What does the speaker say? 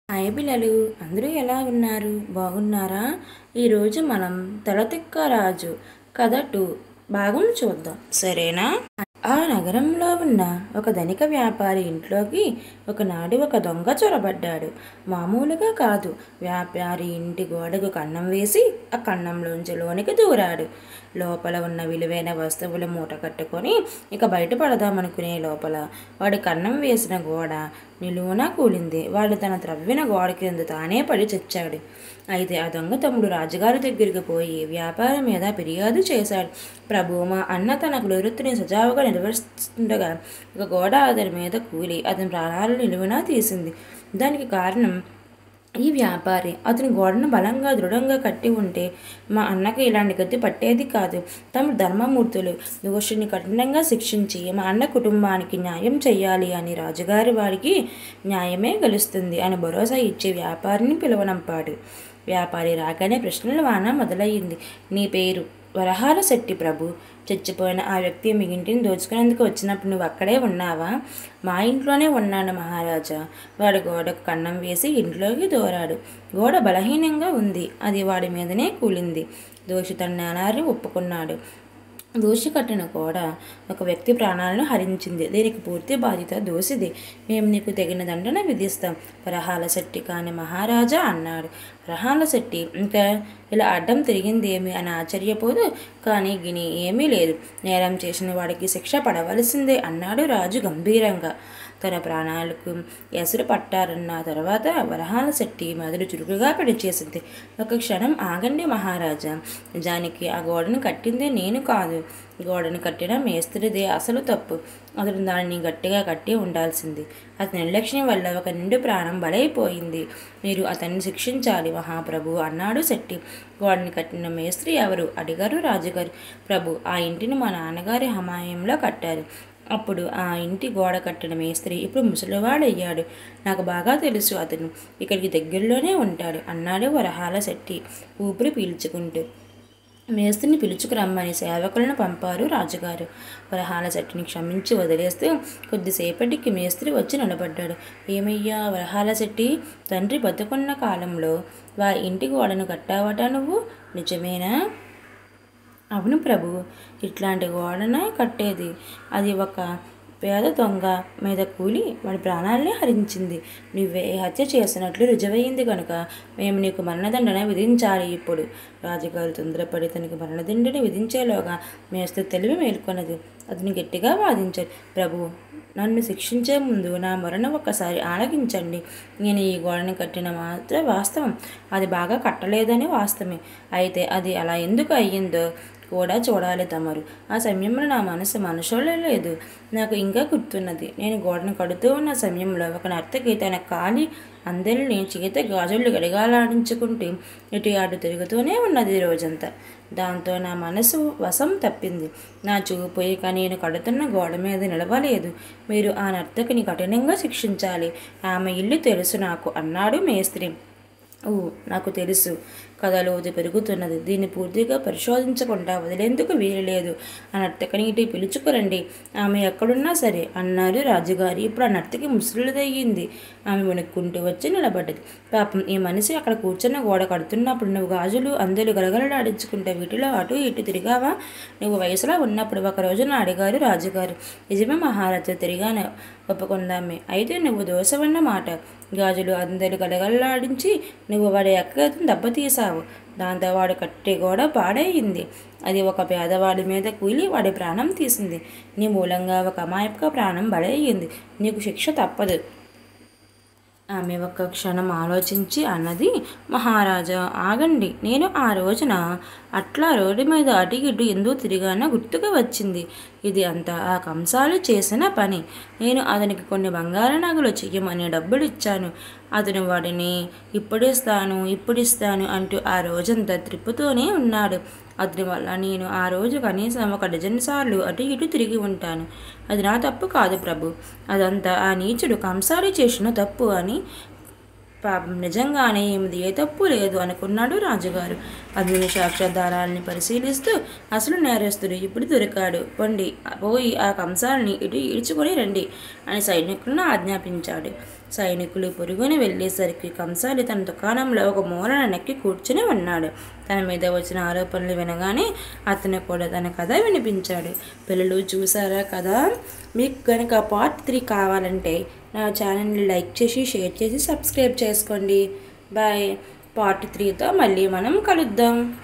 hi పిల్లలు అందరూ ఎలా ఉన్నారు బాగున్నారా ఈరోజు మనం తలతిక్క రాజు కథ టూ భాగం చూద్దాం సరేనా ఆ నగరంలో ఉన్న ఒక ధనిక వ్యాపారి ఇంట్లోకి ఒకనాడు ఒక దొంగ చొరబడ్డాడు మామూలుగా కాదు వ్యాపారి ఇంటి గోడకు కన్నం వేసి ఆ కన్నంలోంచి లోనికి దూరాడు లోపల ఉన్న విలువైన వస్తువులు మూట కట్టుకొని ఇక బయటపడదామనుకునే లోపల వాడి కన్నం వేసిన గోడ నిలువున కూలింది వాడు తన త్రవ్విన గోడ కింద తానే పడి చచ్చాడు అయితే ఆ దొంగ తమ్ముడు రాజుగారి దగ్గరికి పోయి వ్యాపారం మీద ఫిర్యాదు చేశాడు ప్రభు మా అన్న తన వృత్తిని సజావుగా నిర్వహిస్తుండగా ఒక గోడ అతని మీద కూలి అతని ప్రాణాలు నిలువునా తీసింది దానికి కారణం ఈ వ్యాపారి అతని గోడను బలంగా దృఢంగా కట్టి ఉంటే మా అన్నకి ఇలాంటి గతి పట్టేది కాదు తమ ధర్మమూర్తులు దోషుని కఠినంగా శిక్షించి మా అన్న కుటుంబానికి న్యాయం చెయ్యాలి అని రాజుగారి వారికి న్యాయమే గెలుస్తుంది అని భరోసా ఇచ్చే వ్యాపారిని పిలువనంపాడు వ్యాపారి రాగానే ప్రశ్నల వాన మొదలయ్యింది నీ పేరు వరహాల శెట్టి ప్రభు చచ్చిపోయిన ఆ వ్యక్తి మీ ఇంటిని దోచుకునేందుకు వచ్చినప్పుడు నువ్వు అక్కడే ఉన్నావా మా ఇంట్లోనే ఉన్నాను మహారాజా వాడు గోడకు కన్నం వేసి ఇంట్లోకి దూరాడు గోడ బలహీనంగా ఉంది అది వాడి మీదనే కూలింది దోషి తన నేలాన్ని ఒప్పుకున్నాడు దోషి కట్టిన గోడ ఒక వ్యక్తి ప్రాణాలను హరించింది దీనికి పూర్తి బాధ్యత దోషిది మేము నీకు తగిన దండన విధిస్తాం వరహాల శెట్టి కాని మహారాజా అన్నాడు వరహాల శెట్టి ఇంకా ఇలా అడ్డం తిరిగిందేమి అని ఆశ్చర్యపోదు కానీ గిని ఏమీ లేదు నేరం చేసిన వాడికి శిక్ష పడవలసిందే అన్నాడు రాజు గంభీరంగా తన ప్రాణాలకు ఎసురు పట్టారన్న తర్వాత వరహాల శెట్టి మొదలు చురుకుగా పెడిచేసింది ఒక క్షణం ఆగండి మహారాజా నిజానికి ఆ గోడను కట్టిందే నేను కాదు గోడను కట్టిన మేస్త్రిదే అసలు తప్పు అతను దానిని గట్టిగా కట్టి ఉండాల్సింది అతని నిర్లక్ష్యం వల్ల ఒక నిండు ప్రాణం బలైపోయింది మీరు అతన్ని శిక్షించాలి మహాప్రభు అన్నాడు శెట్టి గోడని కట్టిన మేస్త్రి ఎవరు అడిగారు రాజుగారు ప్రభు ఆ ఇంటిని మా నాన్నగారి హమాయంలో కట్టారు అప్పుడు ఆ ఇంటి గోడ కట్టిన మేస్త్రి ఇప్పుడు ముసలివాడయ్యాడు నాకు బాగా తెలుసు అతను ఇక్కడికి దగ్గరలోనే ఉంటాడు అన్నాడు వరహాల శెట్టి ఊపిరి పీల్చుకుంటూ మేస్త్రిని పిలుచుకురమ్మని సేవకులను పంపారు రాజుగారు వరహాల శెట్టిని క్షమించి వదిలేస్తూ కొద్దిసేపటికి మేస్త్రి వచ్చి నిలబడ్డాడు ఏమయ్యా వరహాల శెట్టి తండ్రి బతుకున్న కాలంలో వా ఇంటి గోడను కట్టావట నువ్వు నిజమేనా అవును ప్రభు ఇట్లాంటి గోడన కట్టేది అది ఒక పేద దొంగ మీద కూలి వాడి ప్రాణాలని హరించింది నువ్వే హత్య చేసినట్లు రుజువైంది కనుక మేము నీకు మరణదండన విధించాలి ఇప్పుడు రాజుగారు తొందరపడి తనకి మరణదండని విధించేలోగా మేస్త్రి తెలివి మేల్కొన్నది అతను గట్టిగా వాదించాడు ప్రభు నన్ను శిక్షించే ముందు నా మరణ ఒక్కసారి ఆలకించండి నేను ఈ గోడని కట్టిన మాత్రం వాస్తవం అది బాగా కట్టలేదని వాస్తవమే అయితే అది అలా ఎందుకు అయ్యిందో కూడా చూడాలి తమరు ఆ సమయంలో నా మనసు మనసులో లేదు నాకు ఇంకా గుర్తున్నది నేను గోడను కడుతూ ఉన్న సమయంలో ఒక నర్తకి తన కాలి అందరిని చేత గాజులు గడిగాలాడించుకుంటూ ఇటు అటు తిరుగుతూనే ఉన్నది రోజంతా దాంతో నా మనసు వశం తప్పింది నా చూపు ఇక నేను కడుతున్న గోడ మీద నిలవలేదు మీరు ఆ నర్తకిని కఠినంగా శిక్షించాలి ఆమె ఇల్లు తెలుసు నాకు అన్నాడు మేస్త్రి ఓ నాకు తెలుసు కథలోతు పెరుగుతున్నది దీన్ని పూర్తిగా పరిశోధించకుండా వదిలేందుకు వీలు లేదు ఆ నర్తకిని ఇటు పిలుచుకురండి ఆమె ఎక్కడున్నా సరే అన్నారు రాజుగారు ఇప్పుడు ఆ నర్తకి ముసలిదయ్యింది ఆమె వణుక్కుంటూ వచ్చి నిలబడ్డది పాపం ఈ మనిషి అక్కడ కూర్చున్న గోడ కడుతున్నప్పుడు నువ్వు గాజులు అందరూ గలగలలాడించుకుంటే వీటిలో అటు ఇటు తిరిగావా నువ్వు వయసులో ఉన్నప్పుడు ఒక రోజున అడిగారు రాజుగారు నిజమే మహారాజా తిరిగాను ఒప్పుకుందామే అయితే నువ్వు దోషవన్న మాట గాజులు అందరూ గలగలలాడించి నువ్వు వాడి ఎక్కగతం దెబ్బతీసావు దాంతో వాడు కట్టె కూడా పాడయింది అది ఒక పేదవాడి మీద కూలి వాడి ప్రాణం తీసింది నీ మూలంగా ఒక అమాయక ప్రాణం బలయ్యింది నీకు శిక్ష తప్పదు ఆమె ఒక్క క్షణం ఆలోచించి అన్నది మహారాజా ఆగండి నేను ఆ రోజున అట్లా రోడ్డు మీద అటు ఇటు ఎందుకు తిరిగానో గుర్తుకు వచ్చింది ఇది అంతా ఆ కంసాలు చేసిన పని నేను అతనికి కొన్ని బంగారు నగలు చెయ్యమని డబ్బులు ఇచ్చాను అతను వాడిని ఇప్పుడిస్తాను ఇప్పుడిస్తాను అంటూ ఆ రోజంతా త్రిప్పుతూనే ఉన్నాడు అతని వల్ల నేను ఆ రోజు కనీసం ఒక డజన్ సార్లు అటు ఇటు తిరిగి ఉంటాను అది నా తప్పు కాదు ప్రభు అదంతా ఆ నీచుడు కంసాలి చేసిన తప్పు అని పాపం నిజంగానే ఈమెది ఏ తప్పు లేదు అనుకున్నాడు రాజుగారు అగ్ని సాక్ష్యాధారాలని పరిశీలిస్తూ అసలు నేరస్తుడు ఇప్పుడు దొరికాడు పండి పోయి ఆ కంసాలని ఇటు ఈడ్చుకొని రండి అని సైనికులను ఆజ్ఞాపించాడు సైనికులు పొరుగుని వెళ్ళేసరికి కంసాలి తన దుకాణంలో ఒక మూలన నెక్కి కూర్చుని ఉన్నాడు తన మీద వచ్చిన ఆరోపణలు వినగానే అతను కూడా తన కథ వినిపించాడు పిల్లలు చూసారా కదా మీకు కనుక పార్ట్ త్రీ కావాలంటే నా ఛానల్ని లైక్ చేసి షేర్ చేసి సబ్స్క్రైబ్ చేసుకోండి బాయ్ పార్ట్ త్రీతో మళ్ళీ మనం కలుద్దాం